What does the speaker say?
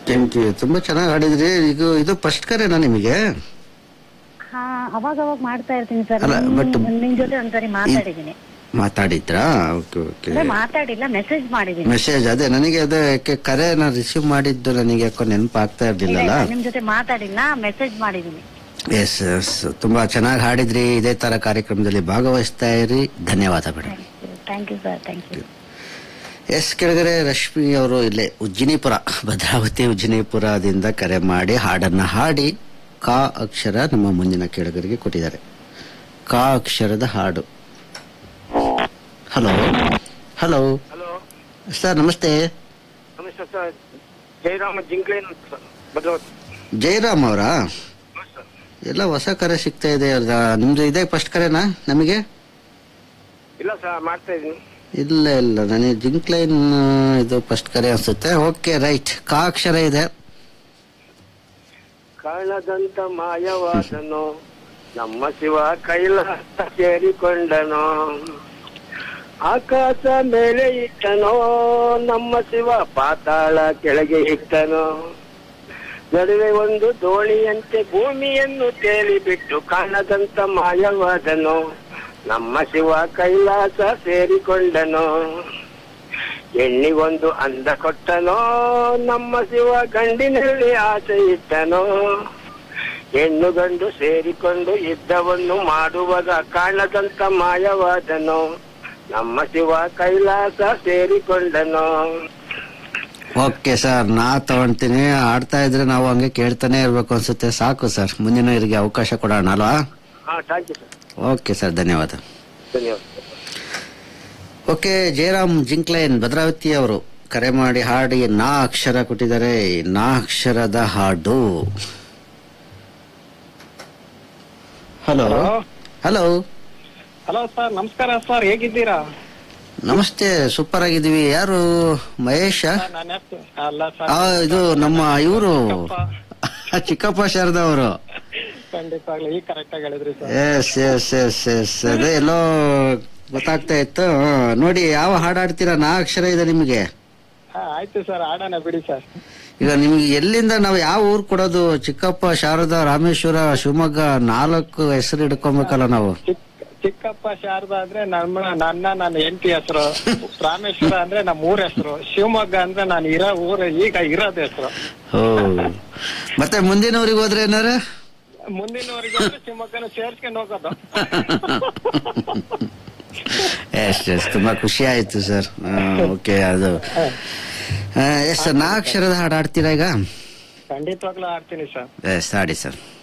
Thank you ತುಂಬಾ ಚೆನ್ನಾಗಿ ಹಾಡಿದ್ರಿ ಈಗ ಇದು ಫಸ್ಟ್ ಕರೆನಾ ನಿಮಗೆ ಹಾ ಅವಾಗ ಅವಾಗ ಮಾಡ್ತಾ ಇರ್ತೀನಿ ಸರ್ ಅಲ್ಲ, but- ನಿಮ್ ಜೊತೆ ಒಂದ್ಸರಿ ಮಾತಾಡಿದೀನಿ ಮಾತಾಡಿದ್ರಾ ಓಕೆ ಓಕೆ ಅಂದ್ರೆ ಮಾತಾಡಿಲ್ಲ ಮೆಸೇಜ್ ಮಾಡಿದೀನಿ ಮೆಸೇಜ್ ಅದೇ ನನಗೆ ಅದೇ ಯಾಕೆ ಕರೆ ನಾನು ರಿಸೀವ್ ಮಾಡಿದ್ದು ನನಗೆ ಯಾಕೋ ನೆನಪು ಆಗ್ತಾ ಇಲ್ಲ, ಇರ್ಲಿಲ್ಲಲ್ಲ ಇಲ್ಲ, ನಿಮ್ ಜೊತೆ ಮಾತಾಡಿಲ್ಲ ಮೆಸೇಜ್ ಮಾಡಿದೀನಿ ಎಸ್ ಎಸ್ ತುಂಬಾ ಚೆನ್ನಾಗಿ ಹಾಡಿದ್ರಿ ಇದೇ ತರ ಕಾರ್ಯಕ್ರಮದಲ್ಲಿ ಭಾಗವಹಿಸ್ತಾ ಇರಿ ಧನ್ಯವಾದ madam thank you sir thank you yes ಕೆಳಗಡೆ ರಶ್ಮಿ ಅವರು ಇಲ್ಲೇ ಉಜ್ಜಿನಿಪುರ ಭದ್ರಾವತಿ ಉಜ್ಜಿನಿಪುರದಿಂದ ಕರೆ ಮಾಡಿ ಹಾಡನ್ನ ಹಾಡಿ ಕಾ ಅಕ್ಷರ ನಮ್ಮ ಮುಂದಿನ ಕೆಳಗರಿಗೆ ಕೊಟ್ಟಿದ್ದಾರೆ ಕಾ ಅಕ್ಷರದ ಹಾಡು ಹಲೋ ಹಲೋ ಹಲೋ ಸರ್ ನಮಸ್ತೆ ನಮಸ್ತೆ ಸರ್ ಜಯರಾಮ ಜಿಂಕ್ಲೇನ್ ಅಂತ ಸರ್ ಭದ್ರಾವತಿ ಜಯರಾಮ್ ಅವರಾ ಹೌದು ಸರ್ ಎಲ್ಲ ಹೊಸ ಕರೆ ಸಿಗ್ತಾ ಇದೆ ಅಲ್ವಾ? ನಿಮ್ದು ಇದೇ ಫಸ್ಟ್ ಕರೆನಾ ನಮಗೆ ಇಲ್ಲ ಸರ್ ಮಾಡ್ತಾ ಇದ್ದೀನಿ ಇಲ್ಲ ಇಲ್ಲ ನನಗೆ ಜಿಂಕ್ಲೈನ್ ಇದು ಫಸ್ಟ್ ಕರೆ ಅನ್ಸುತ್ತೆ ಓಕೆ ರೈಟ್ ಕಾ ಅಕ್ಷರ ಇದೆ ಕಾಣದಂತ ಮಾಯವಾದನು ನಮ್ಮ ಶಿವ ಕೈಲಾಸ ಸೇರಿಕೊಂಡನು ಆಕಾಶ ಮೇಲೆ ಇಟ್ಟನೋ ನಮ್ಮ ಶಿವ ಪಾತಾಳ ಕೆಳಗೆ ಇಟ್ಟನು ನಡುವೆ ಒಂದು ದೋಣಿಯಂತೆ ಭೂಮಿಯನ್ನು ತೇಲಿ ಬಿಟ್ಟು ಕಾಣದಂತ ಮಾಯವಾದನು ನಮ್ಮ ಶಿವ ಕೈಲಾಸ ಸೇರಿಕೊಂಡನು ಹೆಣ್ಣಿಗೊಂದು ಅಂದ ಕೊಟ್ಟನೋ ನಮ್ಮ ಶಿವ ಗಂಡಿನಲ್ಲಿ ಆಸೆ ಇಟ್ಟನೋ ಹೆಣ್ಣು ಗಂಡು ಸೇರಿಕೊಂಡು ಯುದ್ಧವನ್ನು ಮಾಡುವಾಗ ಕಾಣದಂತ ಮಾಯವಾದನು ನಮ್ಮ ಶಿವ ಕೈಲಾಸ ಸೇರಿಕೊಂಡನು ಓಕೆ ಸರ್ ನಾ ತಗೊಂತೀನಿ ಆಡ್ತಾ ಇದ್ರೆ ನಾವು ಹಂಗೆ ಕೇಳ್ತಾನೆ ಇರ್ಬೇಕು ಅನ್ಸುತ್ತೆ ಸಾಕು ಸರ್ ಮುಂದಿನ ಇವರಿಗೆ ಅವಕಾಶ ಕೊಡೋಣ ಅಲ್ವಾ ಹಾ thank you sir okay sir ಧನ್ಯವಾದ ಧನ್ಯವಾದ ಓಕೆ ಜಯರಾಮ್ ಜಿಂಕ್ಲೈನ್ ಭದ್ರಾವತಿ ಅವರು ಕರೆ ಮಾಡಿ ಹಾಡಿ ನಾ ಅಕ್ಷರ ಕೊಟ್ಟಿದ್ದಾರೆ ನಾ ಅಕ್ಷರದ ಹಾಡು ಹಲೋ ಹಲೋ ಹಲೋ ಸರ್ ನಮಸ್ಕಾರ ಸರ್ ಹೇಗಿದ್ದೀರಾ ನಮಸ್ತೆ ಸೂಪರ್ ಆಗಿದ್ದೀವಿ ಯಾರು ಮಹೇಶ ಸರ್, ನನ್ನ ಹೆಸ್ರು- ಅಲ್ಲ ಸರ್ ಆ, ಇದು ನಮ್ಮ ಇವರು ಚಿಕ್ಕಪ್ಪ ಶಾರದಾ ಅವರು ಖಂಡಿತವಾಗ್ಲೂ ಈಗ ಕರೆಕ್ಟ್ ಆಗಿ ಹೇಳಿದ್ರಿ sir yes yes yes yes ಅದೇ ಎಲ್ಲೋ ಗೊತ್ತಾಗ್ತಾ ಇತ್ತು ಹಾ, ನೋಡಿ ಯಾವ ಹಾಡು ಹಾಡ್ತೀರಾ ನಾ ಅಕ್ಷರ ಇದೆ ನಿಮಗೆ ಹಾ ಆಯ್ತು ಸರ್ ಆಡೋಣ ಬಿಡಿ ಸರ್ ಈಗ ನಿಮ್ಗೆ ಎಲ್ಲಿಂದ ನಾವು ಯಾವ ಊರ್ ಕೊಡೋದು ಚಿಕ್ಕಪ್ಪ ಶಾರದಾ ರಾಮೇಶ್ವರ ಶಿವಮೊಗ್ಗ ನಾಲ್ಕು ಹೆಸರು ಹಿಡ್ಕೊಬೇಕಲ್ಲ ನಾವು ಚಿಕ್ಕ ಚಿಕ್ಕಪ್ಪ ಶಾರದಾ ಅಂದ್ರೆ ನಮ್ಮ ನನ್ನ ನನ್ನ ಹೆಂಡತಿ ಹೆಸರು ರಾಮೇಶ್ವರ ಅಂದ್ರೆ ನಮ್ಮ ಊರ ಹೆಸರು ಶಿವಮೊಗ್ಗ ಅಂದ್ರೆ ನಾನು ಇರೋ ಊರು ಈಗ ಇರೋದ್ ಹೆಸರು ಓ ಮತ್ತೆ ಮುಂದಿನ ಊರಿಗೆ ಹೋದ್ರೆ ಏನಾರ ಮುಂದಿನವರೆಗೆ ಹೋದ್ರೆ ಶಿವಮೊಗ್ಗನ ಸೇರ್ಸ್ಕೊಂಡು ಹೋಗೋದು ಎಸ್ ಎಸ್ ತುಂಬಾ ಖುಷಿ ಆಯ್ತು ಸರ್ ಓಕೆ ಅದು ಎಸ್ ನಾ ಅಕ್ಷರದ ಹಾಡು ಹಾಡ್ತೀರಾ ಈಗ ಖಂಡಿತವಾಗ್ಲೂ ಆಡ್ತೀನಿ ಸರ್ ಎಸ್ ಹಾಡಿ ಸರ್